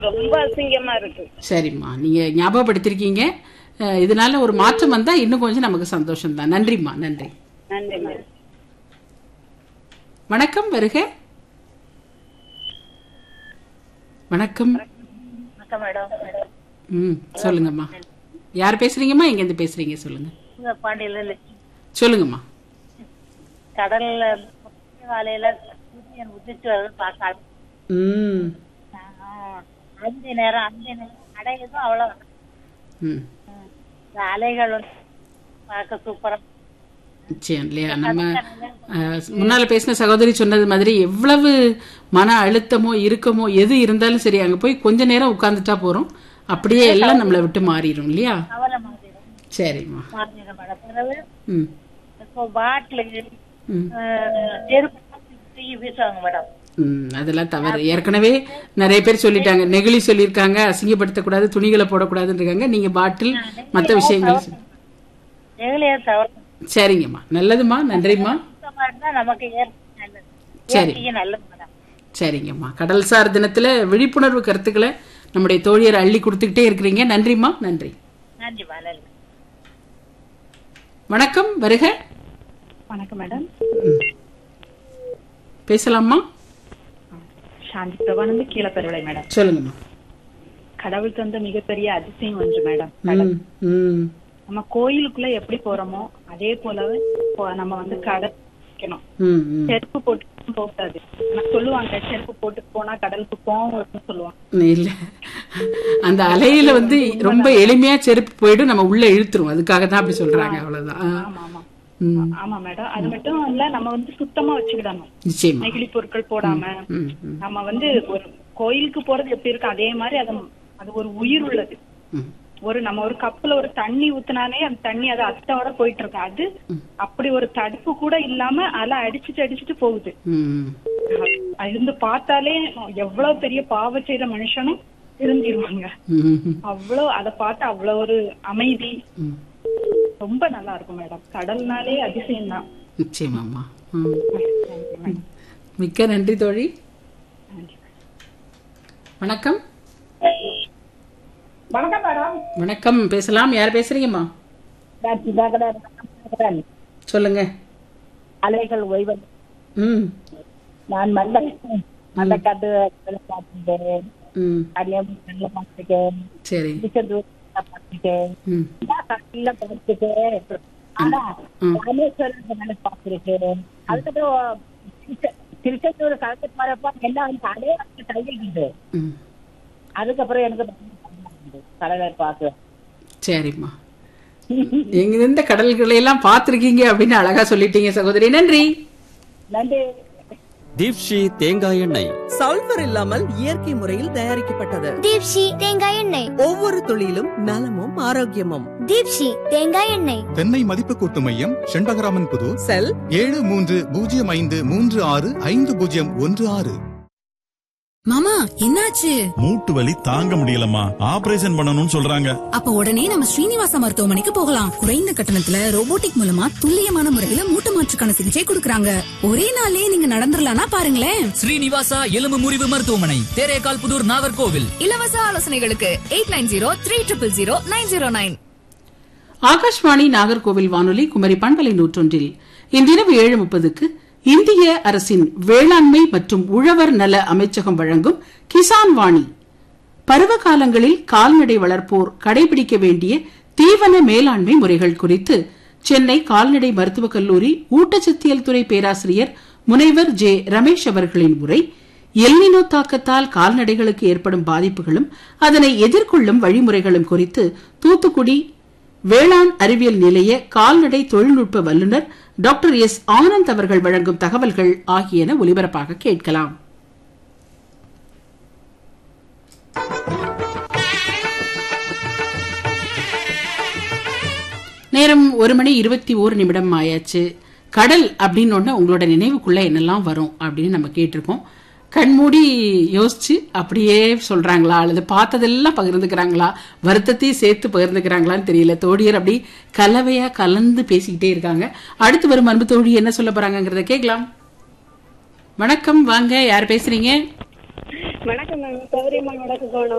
ரொம்ப அசிங்கமா இருக்கு சரிம்மா நீங்க ஞாபகப்படுத்திருக்கீங்க அஹ், இதனால ஒரு மாற்றம் வந்தா இன்னும் கொஞ்சம் நமக்கு சந்தோஷம் தான் நன்றிம்மா நன்றி நன்றி மேடம் வணக்கம் வருக வணக்கம் வணக்கம் மேடம் ம் சொல்லுங்கம்மா யார் பேசுறீங்கம்மா எங்க இருந்து பேசுறீங்க சொல்லுங்க இங்க பாண்டியில லட்சுமி. சொல்லுங்கம்மா கடல்ல காலையில சூரியன் உதிச்சு வரது பார்க்க ம் அந்த நேரம் அந்த நேரம் அடையதும் அவ்வளவு ம் இந்த அலைகள் வந்து பார்க்க சூப்பரா நிச்சயம் இல்லையா நம்ம அஹ், முன்னால பேசின சகோதரி சொன்னது மாதிரி எவ்வளவு மன அழுத்தமோ இறுக்கமோ எது இருந்தாலும் சரி அங்க போய் கொஞ்ச நேரம் உட்கார்ந்துட்டா போறோம் அப்படியே எல்லாம் நம்மளை விட்டு மாறிடும் இல்லையா கவலை மாதிரிடும் சரிம்மா மாதிரிடும் மேடம் பிறகு ம் இப்போ பாட்டில் ம் செருப்பு தூக்கி வீசுவாங்க மேடம் ம், அதெல்லாம் தவறு ஏற்கனவே நிறைய பேர் சொல்லிட்டாங்க நெகிழி சொல்லியிருக்காங்க அசிங்கப்படுத்தக்கூடாது துணிகளை போடக்கூடாதுன்னு இருக்காங்க நீங்க பாட்டில் மற்ற விஷயங்கள் சொல்லி- எங்களையே தவிர சரிங்கம்மா நல்லதும்மா நன்றிம்மா சுத்தமா இருந்தா நமக்கு இயற்கை நல்லது சரி. இயற்கையே நல்லது மேடம் சரிங்கம்மா கடல்சார் தினத்துல விழிப்புணர்வு கருத்துக்களை நம்முடைய தோழியர் அள்ளி கொடுத்துக்கிட்டே இருக்கிறீங்க நன்றிம்மா நன்றி நன்றிமா நன்றி வணக்கம் வருக வணக்கம் மேடம் பேசலாமா சாந்தி பிரபானந்து கீழப்பெருவிளை மேடம் சொல்லுங்கம்மா கடவுள் தந்த மிகப்பெரிய அதிசயம் ஒன்று மேடம் ம் ம் நம்ம கோயிலுக்குள்ள எப்படி போறோமோ அதே போலவே போ- நம்ம வந்து கடல் வைக்கணும் ம் ம் செருப்பு போட்டு போகாது ஆனா சொல்லுவாங்க செருப்பு போட்டு போனா கடலுக்கு போவோம் வரும்னு சொல்லுவாங்க இல்ல அந்த அலையில வந்து ரொம்ப எளிமையா செருப்பு போயிடும் நம்ம உள்ள இழுத்துரும் அதுக்காக தான் அப்படி சொல்றாங்க அவ்வளவுதான் ஆ. ஆமா ஆமா ம், ஆமா மேடம் அது மட்டும் இல்ல நம்ம வந்து சுத்தமா வச்சுக்கிடணும் நிச்சயமா நெகிழி பொருட்கள் போடாம ம், ம், நம்ம வந்து ஒரு கோயிலுக்கு போறது எப்படி இருக்கு அதே மாதிரி அது அது ஒரு உயிர் உள்ளது ம். ஒரு நம்ம ஒரு கப்புல ஒரு தண்ணி ஊத்துனாலே அந்த தண்ணி அது அத்தோட போயிட்டு இருக்கு அது அப்படி ஒரு தடுப்பு கூட இல்லாம அலை அடிச்சுட்டு அடிச்சுட்டு போகுது ம், அது இருந்து பார்த்தாலே எவ்வளவு பெரிய பாவம் செய்த மனுஷனும் திருந்திருவாங்க ம், ம், அவ்வளவு அதை பார்த்து அவ்வளவு ஒரு அமைதி ம். ரொம்ப நல்லா இருக்கும் மேடம் கடல்னாலே அதிசயம் தான் நிச்சயமாம்மா ம். மிக்க நன்றி தோழி வணக்கம் வணக்கம் மேடம் வணக்கம் பேசலாம் யார் பேசுறீங்கம்மா நான் சுதாகரன் சொல்லுங்க அலைகள் ஓய்வு ம் நான் மல்ல மல்லக்காட்டு பார்த்துட்டேன் ம் கன்னியாகுமரி பார்த்துருக்கேன் சரி திருச்செந்தூர் பார்த்துருக்கேன் ம் கடல்ல பார்த்துருக்கேன் ஆனா ராமேஸ்வரம் மேல பார்த்துருக்கேன் அதுக்கப்புறம் திருச்செ- திருச்செந்தூர் கலந்துட்டு வரப்ப எல்லாம் வந்து அதே கையிட்டு ம் அதுக்கப்புறம் எனக்கு கடலை பார்த்து சரிம்மா எங்க இந்த கடல்களை எல்லாம் பார்த்திருக்கீங்க அப்படின்னு அழகா சொல்லிட்டீங்க சகோதரி நன்றி நன்றி தீப்ஷி தேங்காய் எண்ணெய் சல்பர் இல்லாமல் இயற்கை முறையில் தயாரிக்கப்பட்டது தீப்ஷி தேங்காய் எண்ணெய் ஒவ்வொரு துளியிலும் நலமும் ஆரோக்கியமும் தீப்ஷி தேங்காய் எண்ணெய் தென்னை மதிப்பு கூட்டு மையம் செண்பகராமன் புதூர் செல் ஏழு மூன்று பூஜ்ஜியம் ஐந்து மூன்று ஆறு ஐந்து பூஜ்ஜியம் ஒன்று ஆறு மாமா என்னாச்சு மூட்டு வலி தாங்க முடியலம்மா ஆபரேஷன் பண்ணணும்னு சொல்றாங்க அப்ப உடனே நம்ம ஸ்ரீனிவாச மருத்துவமனைக்கு போகலாம் குறைந்த கட்டணத்துல ரோபோட்டிக் மூலமா துல்லியமான முறையில மூட்டு மாற்றுக்கான சிகிச்சை கொடுக்கறாங்க ஒரே நாள்லயே நீங்க நடந்துடலாம்னா பாருங்களேன் ஸ்ரீனிவாசா எலும்பு முறிவு மருத்துவமனை தேரேகால் புதூர் நாகர்கோவில் இலவச ஆலோசனைகளுக்கு eight nine zero three triple zero nine zero nine Akashvani Nagercoil வானொலி குமரி பண்பலை நூற்றொன்றில் இன்றிரவு ஏழு முப்பதுக்கு இந்திய அரசின் வேளாண்மை மற்றும் உழவர் நல அமைச்சகம் வழங்கும் கிசான் வாணி பருவ காலங்களில் கால்நடை வளர்ப்போர் கடைபிடிக்க வேண்டிய தீவன மேலாண்மை முறைகள் குறித்து சென்னை கால்நடை மருத்துவக் கல்லூரி ஊட்டச்சத்தியல் துறை பேராசிரியர் முனைவர் ஜே ரமேஷ் அவர்களின் உரை எல்னினோ தாக்கத்தால் கால்நடைகளுக்கு ஏற்படும் பாதிப்புகளும் அதனை எதிர்கொள்ளும் வழிமுறைகளும் குறித்து தூத்துக்குடி வேளாண் அறிவியல் நிலைய கால்நடை தொழில்நுட்ப வல்லுநர் டாக்டர் எஸ் ஆனந்த் அவர்கள் வழங்கும் தகவல்கள் ஆகியன ஒலிபரப்பாக கேட்கலாம் நேரம் ஒரு மணி இருபத்தி ஓரு நிமிடம் ஆயாச்சு கடல் அப்படின்னு ஒண்ணு உங்களோட நினைவுக்குள்ள என்னெல்லாம் வரும் அப்படின்னு நம்ம கேட்டிருக்கோம் கண்மூடி யோசிச்சு அப்படியே சொல்றாங்களா அல்லது பார்த்ததெல்லாம் பகிர்ந்துக்கிறாங்களா வருத்தத்தையும் சேர்த்து பகிர்ந்துக்கிறாங்களான்னு தெரியல தோழியர் அப்படி கலவையா கலந்து பேசிக்கிட்டே இருக்காங்க அடுத்து வரும் அன்பு தோழி என்ன சொல்ல போறாங்கங்கிறத கேட்கலாம் வணக்கம் வாங்க யார் பேசுறீங்க வணக்கம் மேம் சௌரியம்மா வடக்கு கோணம்